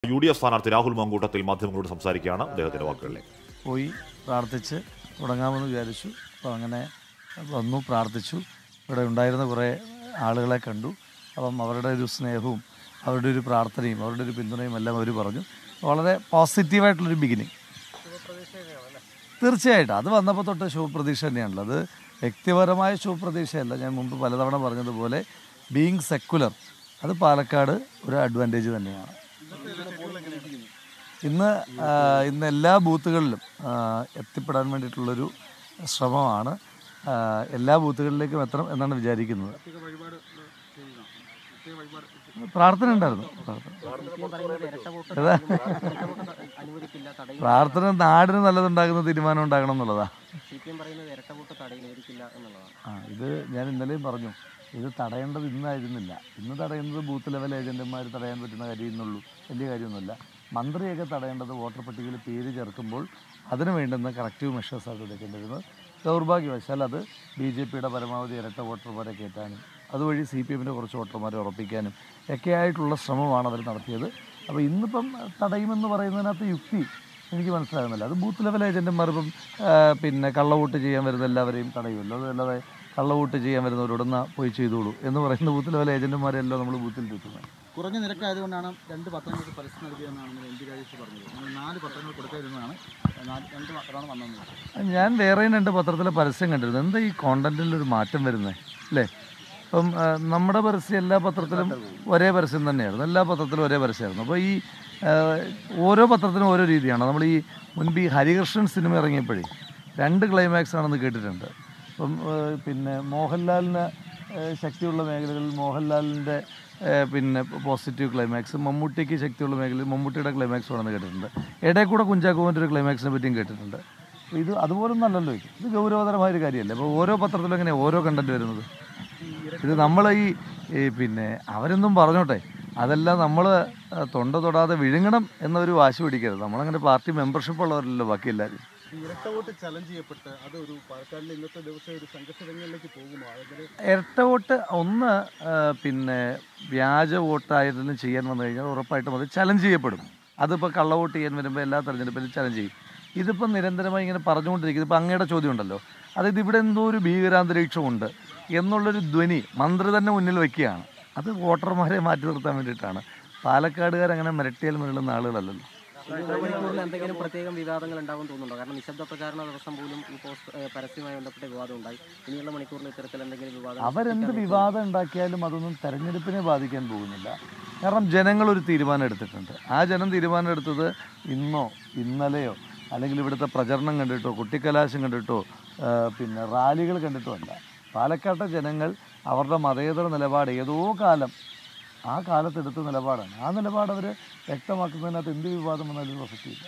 U D F സ്ഥാനാർത്ഥി രാഹുൽ മങ്കൂട്ടത്തിൽ മാധ്യമങ്ങളോട് സംസാരിക്കുകയാണ് അദ്ദേഹത്തിന്റെ വാക്കുകളിലേക്ക് പോയി പ്രാർത്ഥിച്ച് തുടങ്ങാമെന്ന് വിചാരിച്ചു അപ്പോൾ അങ്ങനെ വന്നു പ്രാർത്ഥിച്ചു ഇവിടെ ഉണ്ടായിരുന്ന കുറേ ആളുകളെ കണ്ടു അപ്പം അവരുടെ ഒരു സ്നേഹവും അവരുടെ ഒരു പ്രാർത്ഥനയും അവരുടെ ഒരു പിന്തുണയും എല്ലാം അവർ പറഞ്ഞു വളരെ പോസിറ്റീവായിട്ടുള്ളൊരു ബിഗിനിങ് തീർച്ചയായിട്ടും അത് വന്നപ്പോൾ തൊട്ട് ശുഭപ്രതീക്ഷ തന്നെയാണല്ലോ അത് വ്യക്തിപരമായ ശുഭപ്രതീക്ഷയല്ല ഞാൻ മുമ്പ് പലതവണ പറഞ്ഞതുപോലെ ബീങ് സെക്കുലർ അത് പാലക്കാട് ഒരു അഡ്വാൻറ്റേജ് തന്നെയാണ് ഇന്ന് ആ, ഇന്ന് എല്ലാ ബൂത്തുകളിലും ആ, എത്തിപ്പെടാൻ വേണ്ടിയിട്ടുള്ളൊരു ശ്രമമാണ് ആ, എല്ലാ ബൂത്തുകളിലേക്കും എത്തണം എന്നാണ് വിചാരിക്കുന്നത് പ്രാർത്ഥന ഉണ്ടായിരുന്നു പ്രാർത്ഥന ഏതാ? പ്രാർത്ഥന നാടിന് നല്ലതുണ്ടാകുന്ന തീരുമാനം ഉണ്ടാകണം എന്നുള്ളതാ സി പി എം പറയുന്നത് ഇരട്ട വോട്ട് തടയിലായിരിക്കില്ല എന്നുള്ളതാണ് ആ ഇത് ഞാൻ ഇന്നലെയും പറഞ്ഞു ഇത് തടയേണ്ടത് ഇന്നായിരുന്നില്ല ഇന്ന് തടയുന്നത് ബൂത്ത് ലെവൽ ഏജന്റുമാർ തടയാൻ പറ്റുന്ന കാര്യമെന്നുള്ളൂ വലിയ കാര്യമൊന്നുമില്ല മന്ത്രിയൊക്കെ തടയേണ്ടത് വോട്ടർ പട്ടികയിൽ പേര് ചേർക്കുമ്പോൾ അതിന് വേണ്ടുന്ന കറക്റ്റീവ് മെഷേഴ്സാണ് എടുക്കേണ്ടിരുന്നത് ദൗർഭാഗ്യവശാൽ അത് ബി ജെ പിയുടെ പരമാവധി ഇരട്ട വോട്ടർമാരെ കയറ്റാനും അതുവഴി സി പി എമ്മിൻ്റെ കുറച്ച് വോട്ടർമാരെ ഉറപ്പിക്കാനും ഒക്കെ ആയിട്ടുള്ള ശ്രമമാണ് അവർ നടത്തിയത് അപ്പോൾ ഇന്നിപ്പം തടയുമെന്ന് പറയുന്നതിനകത്ത് യുക്തി എനിക്ക് മനസ്സിലാകുന്നില്ല അത് ബൂത്ത് ലെവൽ ഏജന്റുമാർ ഇപ്പം ആ, പിന്നെ കള്ളവോട്ട് ചെയ്യാൻ വരുന്ന എല്ലാവരെയും തടയുമല്ലോ അതല്ലാതെ കള്ളവോട്ട് ചെയ്യാൻ വരുന്നവരോടൊന്ന് പോയി ചെയ്തോളൂ എന്ന് പറയുന്ന ബൂത്ത് ലെവൽ ഏജന്റുമാരെല്ലാം നമ്മൾ ബൂത്തിൽ കിട്ടുന്നത് കുറഞ്ഞ നിരക്കായതുകൊണ്ടാണ് രണ്ട് പത്രങ്ങൾക്ക് പരസ്യം നൽകിയതെന്നാണ് എം പി രാജേഷ് പറഞ്ഞത് നമ്മൾ നാല് പത്രങ്ങൾ കൊടുക്കാതിരുന്നതാണ് നാല് രണ്ട് പത്രമാണ് വന്നത് ഞാൻ വേറെയും രണ്ട് പത്രത്തിലെ പരസ്യം കണ്ടിരുന്നു എന്താ ഈ കോണ്ടന്റിൽ ഒരു മാറ്റം വരുന്നത് അല്ലേ ഇപ്പം ആ, നമ്മുടെ പരസ്യം എല്ലാ പത്രത്തിലും ഒരേ പരസ്യം തന്നെയായിരുന്നു എല്ലാ പത്രത്തിലും ഒരേ പരസ്യമായിരുന്നു അപ്പോൾ ഈ ആ, ഓരോ പത്രത്തിനും ഓരോ രീതിയാണ് നമ്മൾ ഈ മുൻപ് ഈ ഹരികൃഷ്ണൻ സിനിമ ഇറങ്ങിയപ്പോഴേ രണ്ട് ക്ലൈമാക്സ് ആണെന്ന് കേട്ടിട്ടുണ്ട് അപ്പം ആ, പിന്നെ മോഹൻലാലിന് ആ, ശക്തിയുള്ള മേഖലകളിൽ മോഹൻലാലിൻ്റെ ആ, പിന്നെ പോസിറ്റീവ് ക്ലൈമാക്സ് മമ്മൂട്ടിക്ക് ശക്തിയുള്ള മേഖലയിൽ മമ്മൂട്ടിയുടെ ക്ലൈമാക്സ് ആണെന്ന് കേട്ടിട്ടുണ്ട് ഇടയിൽ കൂടെ കുഞ്ചാക്കോവിൻ്റെ ഒരു ക്ലൈമാക്സിനെ പറ്റിയും കേട്ടിട്ടുണ്ട് അപ്പോൾ ഇത് അതുപോലൊന്നും അല്ലല്ലോ ഇത് ഇത് ഗൗരവതരമായ ഒരു കാര്യമല്ലേ അപ്പോൾ ഓരോ പത്രത്തിലും എങ്ങനെ ഓരോ കണ്ടന്റ് വരുന്നത് ഇത് നമ്മൾ ഈ ഈ പിന്നെ അവരെന്തും പറഞ്ഞോട്ടെ അതെല്ലാം നമ്മൾ തൊണ്ട തൊടാതെ വിഴുങ്ങണം എന്നൊരു വാശി പിടിക്കരുത് നമ്മളങ്ങനെ പാർട്ടി മെമ്പർഷിപ്പ് ഉള്ളവരല്ലോ ബാക്കി എല്ലാവരും ഈ ഇരട്ട വോട്ട് ചലഞ്ച് ചെയ്യപ്പെട്ട് അതൊരു പാലക്കാടിലെ ഇന്നത്തെ ദിവസം ഒരു സംഘർഷങ്ങളിലേക്ക് പോകുമോ അതായത് ഇരട്ട വോട്ട് ഒന്ന് ആ, പിന്നെ വ്യാജ വോട്ടായിരുന്നു ചെയ്യാൻ വന്നു കഴിഞ്ഞാൽ ഉറപ്പായിട്ടും അത് ചലഞ്ച് ചെയ്യപ്പെടും അതിപ്പോൾ കള്ള വോട്ട് ചെയ്യാൻ വരുമ്പോൾ എല്ലാ തെരഞ്ഞെടുപ്പിലും ചലഞ്ച് ചെയ്യും ഇതിപ്പോൾ നിരന്തരമായി ഇങ്ങനെ പറഞ്ഞുകൊണ്ടിരിക്കുന്നത് ഇപ്പോൾ അങ്ങയുടെ ചോദ്യം ഉണ്ടല്ലോ അതായത് ഇവിടെ എന്തോ ഒരു ഭീകരാന്തരീക്ഷമുണ്ട് എന്നുള്ളൊരു ധ്വനി മന്ത്രി തന്നെ മുന്നിൽ വയ്ക്കുകയാണ് അത് വോട്ടർമാരെ മാറ്റി നിർത്താൻ വേണ്ടിയിട്ടാണ് പാലക്കാടുകാർ അങ്ങനെ മിരട്ടിയാൽ മുന്നിലുള്ള ആളുകളല്ലല്ലോ ഇനി മണിക്കൂറിൽ എന്തെങ്കിലും പ്രത്യേകം വിവാദങ്ങൾ ഉണ്ടാവും തോന്നുന്നുണ്ടോ കാരണം നിശബ്ദ പ്രചാരണ ദിവസം പോലും ഈ പോസ്റ്റ് ഏഹ് പരസ്യവുമായി ബന്ധപ്പെട്ട വിവാദം ഉണ്ടായി ഇനിയുള്ള മണിക്കൂറിൽ ഇത്തരത്തിൽ എന്തെങ്കിലും വിവാദം അവരെന്ത് വിവാദം ഉണ്ടാക്കിയാലും അതൊന്നും തെരഞ്ഞെടുപ്പിനെ ബാധിക്കാൻ പോകുന്നില്ല കാരണം ജനങ്ങൾ ഒരു തീരുമാനം എടുത്തിട്ടുണ്ട് ആ ജനം തീരുമാനം എടുത്തത് ഇന്നോ ഇന്നലെയോ അല്ലെങ്കിൽ ഇവിടുത്തെ പ്രചരണം കണ്ടിട്ടോ കുട്ടിക്കലാശം കണ്ടിട്ടോ ആ, പിന്നെ റാലികൾ കണ്ടിട്ടോ അല്ല പാലക്കാട്ടെ ജനങ്ങൾ അവരുടെ മതേതര നിലപാട് ഏതോ കാലം ആ കാലത്തെടുത്ത നിലപാടാണ് ആ നിലപാട് അവർ വ്യക്തമാക്കുന്നതിനകത്ത് എന്ത് വിവാദം വന്നാലും പ്രസക്തിയില്ല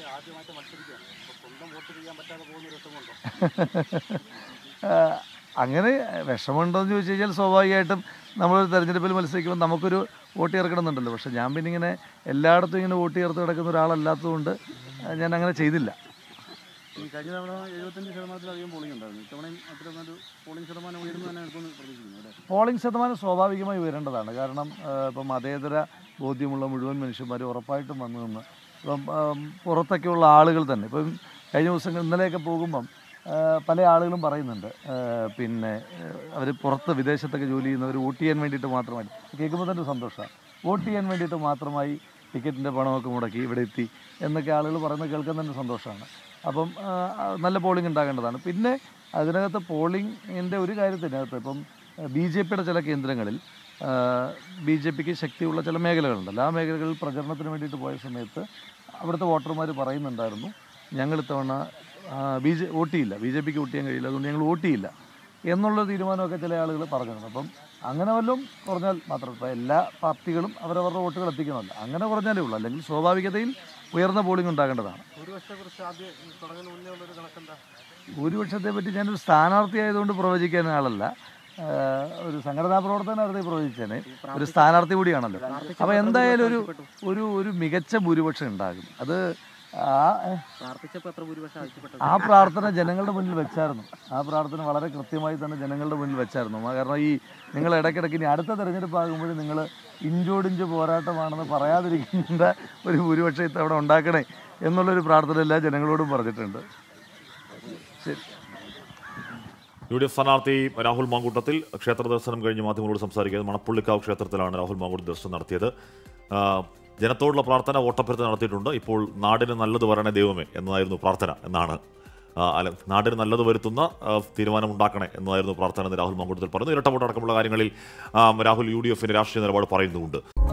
ആ, അങ്ങനെ വിഷമമുണ്ടോ എന്ന് ചോദിച്ചു കഴിഞ്ഞാൽ സ്വാഭാവികമായിട്ടും നമ്മളൊരു തെരഞ്ഞെടുപ്പിൽ മത്സരിക്കുമ്പോൾ നമുക്കൊരു വോട്ട് ചേർക്കണമെന്നുണ്ടല്ലോ പക്ഷേ ഞാൻ പിന്നെ ഇങ്ങനെ എല്ലായിടത്തും ഇങ്ങനെ വോട്ട് ചേർത്ത് കിടക്കുന്ന ഒരാളല്ലാത്തതുകൊണ്ട് ഞാൻ അങ്ങനെ ചെയ്തില്ല ഈ കഴിഞ്ഞ തവണ എഴുപത്തഞ്ച് ശതമാനത്തിലധികം പോളിംഗ് ഉണ്ടായിരുന്നു ഇത്തവണയും അത്തരം ഒരു പോളിംഗ് ശതമാനം ഉയർന്നു തന്നെ എടുക്കുമെന്ന് പ്രതീക്ഷിക്കുന്നു അല്ലേ പോളിംഗ് ശതമാനം സ്വാഭാവികമായി ഉയരേണ്ടതാണ് കാരണം ആ, ഇപ്പം മതേതര ബോധ്യമുള്ള മുഴുവൻ മനുഷ്യന്മാരും ഉറപ്പായിട്ടും വന്നു നിന്ന് ഇപ്പം ആം, പുറത്തൊക്കെയുള്ള ആളുകൾ തന്നെ ഇപ്പം കഴിഞ്ഞ ദിവസങ്ങൾ ഇന്നലെയൊക്കെ പോകുമ്പം ആ, പല ആളുകളും പറയുന്നുണ്ട് ആ, പിന്നെ അവർ പുറത്ത് വിദേശത്തൊക്കെ ജോലി ചെയ്യുന്നവർ വോട്ട് ചെയ്യാൻ വേണ്ടിയിട്ട് മാത്രമായി കേൾക്കുമ്പോൾ തന്നെ സന്തോഷമാണ് വോട്ട് ചെയ്യാൻ വേണ്ടിയിട്ട് മാത്രമായി ടിക്കറ്റിൻ്റെ പണമൊക്കെ മുടക്കി ഇവിടെ എത്തി എന്നൊക്കെ ആളുകൾ പറയുന്നത് കേൾക്കാൻ തന്നെ സന്തോഷമാണ് അപ്പം ആ, ആ, നല്ല പോളിംഗ് ഉണ്ടാകേണ്ടതാണ് പിന്നെ അതിനകത്ത് പോളിംഗിൻ്റെ ഒരു കാര്യത്തിനകത്ത് ഇപ്പം ബി ജെ പിയുടെ ചില കേന്ദ്രങ്ങളിൽ ബി ജെ പിക്ക് ശക്തിയുള്ള ചില മേഖലകളുണ്ടല്ലോ ആ മേഖലകളിൽ പ്രചരണത്തിന് വേണ്ടിയിട്ട് പോയ സമയത്ത് അവിടുത്തെ വോട്ടർമാർ പറയുന്നുണ്ടായിരുന്നു ഞങ്ങൾ ഇത്തവണ ബി ജെ വോട്ട് ചെയ്യില്ല ബി ജെ പിക്ക് വോട്ട് ചെയ്യാൻ കഴിയില്ല അതുകൊണ്ട് ഞങ്ങൾ വോട്ട് ചെയ്യില്ല എന്നുള്ള തീരുമാനമൊക്കെ ചില ആളുകൾ പറഞ്ഞിരുന്നു അപ്പം അങ്ങനെ വല്ലതും കുറഞ്ഞാൽ മാത്രം ഇപ്പം എല്ലാ പാർട്ടികളും അവരവരുടെ വോട്ടുകൾ എത്തിക്കണമല്ലോ അങ്ങനെ കുറഞ്ഞാലേ ഉള്ളൂ അല്ലെങ്കിൽ സ്വാഭാവികതയിൽ ഉയർന്ന പോളിംഗ് ഉണ്ടാകേണ്ടതാണ് ഭൂരിപക്ഷത്തെക്കുറിച്ച് ആദ്യം തുടങ്ങുന്ന മുന്നേ ഉള്ളൊരു കണക്കെന്താ ഭൂരിപക്ഷത്തെ പറ്റി ഞാനൊരു സ്ഥാനാർത്ഥി ആയതുകൊണ്ട് പ്രവചിക്കാൻ ആളല്ല ആഹ് ഒരു സംഘടനാ പ്രവർത്തനത്തെ പ്രവചിച്ചേനെ ഒരു സ്ഥാനാർത്ഥി കൂടിയാണല്ലോ അപ്പോൾ എന്തായാലും ഒരു ഒരു ഒരു മികച്ച ഭൂരിപക്ഷം ഉണ്ടാകും അത് ആ ഏ, പ്രാർത്ഥിച്ചപ്പോൾ എത്ര ഭൂരിപക്ഷം ആവശ്യപ്പെട്ടത് ആ പ്രാർത്ഥന ജനങ്ങളുടെ മുന്നിൽ വെച്ചായിരുന്നു ആ പ്രാർത്ഥന വളരെ കൃത്യമായി തന്നെ ജനങ്ങളുടെ മുന്നിൽ വെച്ചായിരുന്നു ആ കാരണം ഈ നിങ്ങൾ ഇടയ്ക്കിടയ്ക്ക് ഇനി അടുത്ത തെരഞ്ഞെടുപ്പ് ആകുമ്പോൾ നിങ്ങൾ ഇഞ്ചോടിഞ്ച് പോരാട്ടമാണെന്ന് പറയാതിരിക്കേണ്ട ഒരു ഭൂരിപക്ഷം ഇത്തവണ ഉണ്ടാക്കണേ എന്നുള്ളൊരു പ്രാർത്ഥന എല്ലാ ജനങ്ങളോടും പറഞ്ഞിട്ടുണ്ട് ശരി യു ഡി എഫ് സ്ഥാനാർത്ഥി രാഹുൽ മാങ്കൂട്ടത്തിൽ ക്ഷേത്ര ദർശനം കഴിഞ്ഞ് മാധ്യമങ്ങളോട് സംസാരിക്കുന്നത് മണപ്പുള്ളിക്കാവ് ക്ഷേത്രത്തിലാണ് രാഹുൽ മാങ്കൂട്ടം ദർശനം നടത്തിയത് ആ, ജനത്തോടുള്ള പ്രാർത്ഥന വോട്ടഭ്യർത്ഥന നടത്തിയിട്ടുണ്ട് ഇപ്പോൾ നാടിന് നല്ലത് വരണേ ദൈവമേ എന്നതായിരുന്നു പ്രാർത്ഥന എന്നാണ് ആ, അല്ല നാടിന് നല്ലത് വരുത്തുന്ന ആ, തീരുമാനം ഉണ്ടാക്കണേ എന്നതായിരുന്നു പ്രാർത്ഥന എന്ന് രാഹുൽ മാങ്കൂട്ടത്തിൽ പറഞ്ഞു ഇരട്ട വോട്ടടക്കമുള്ള കാര്യങ്ങളിൽ ആ, രാഹുൽ യു ഡി എഫിന്റെ രാഷ്ട്രീയ നിലപാട് പറയുന്നുമുണ്ട്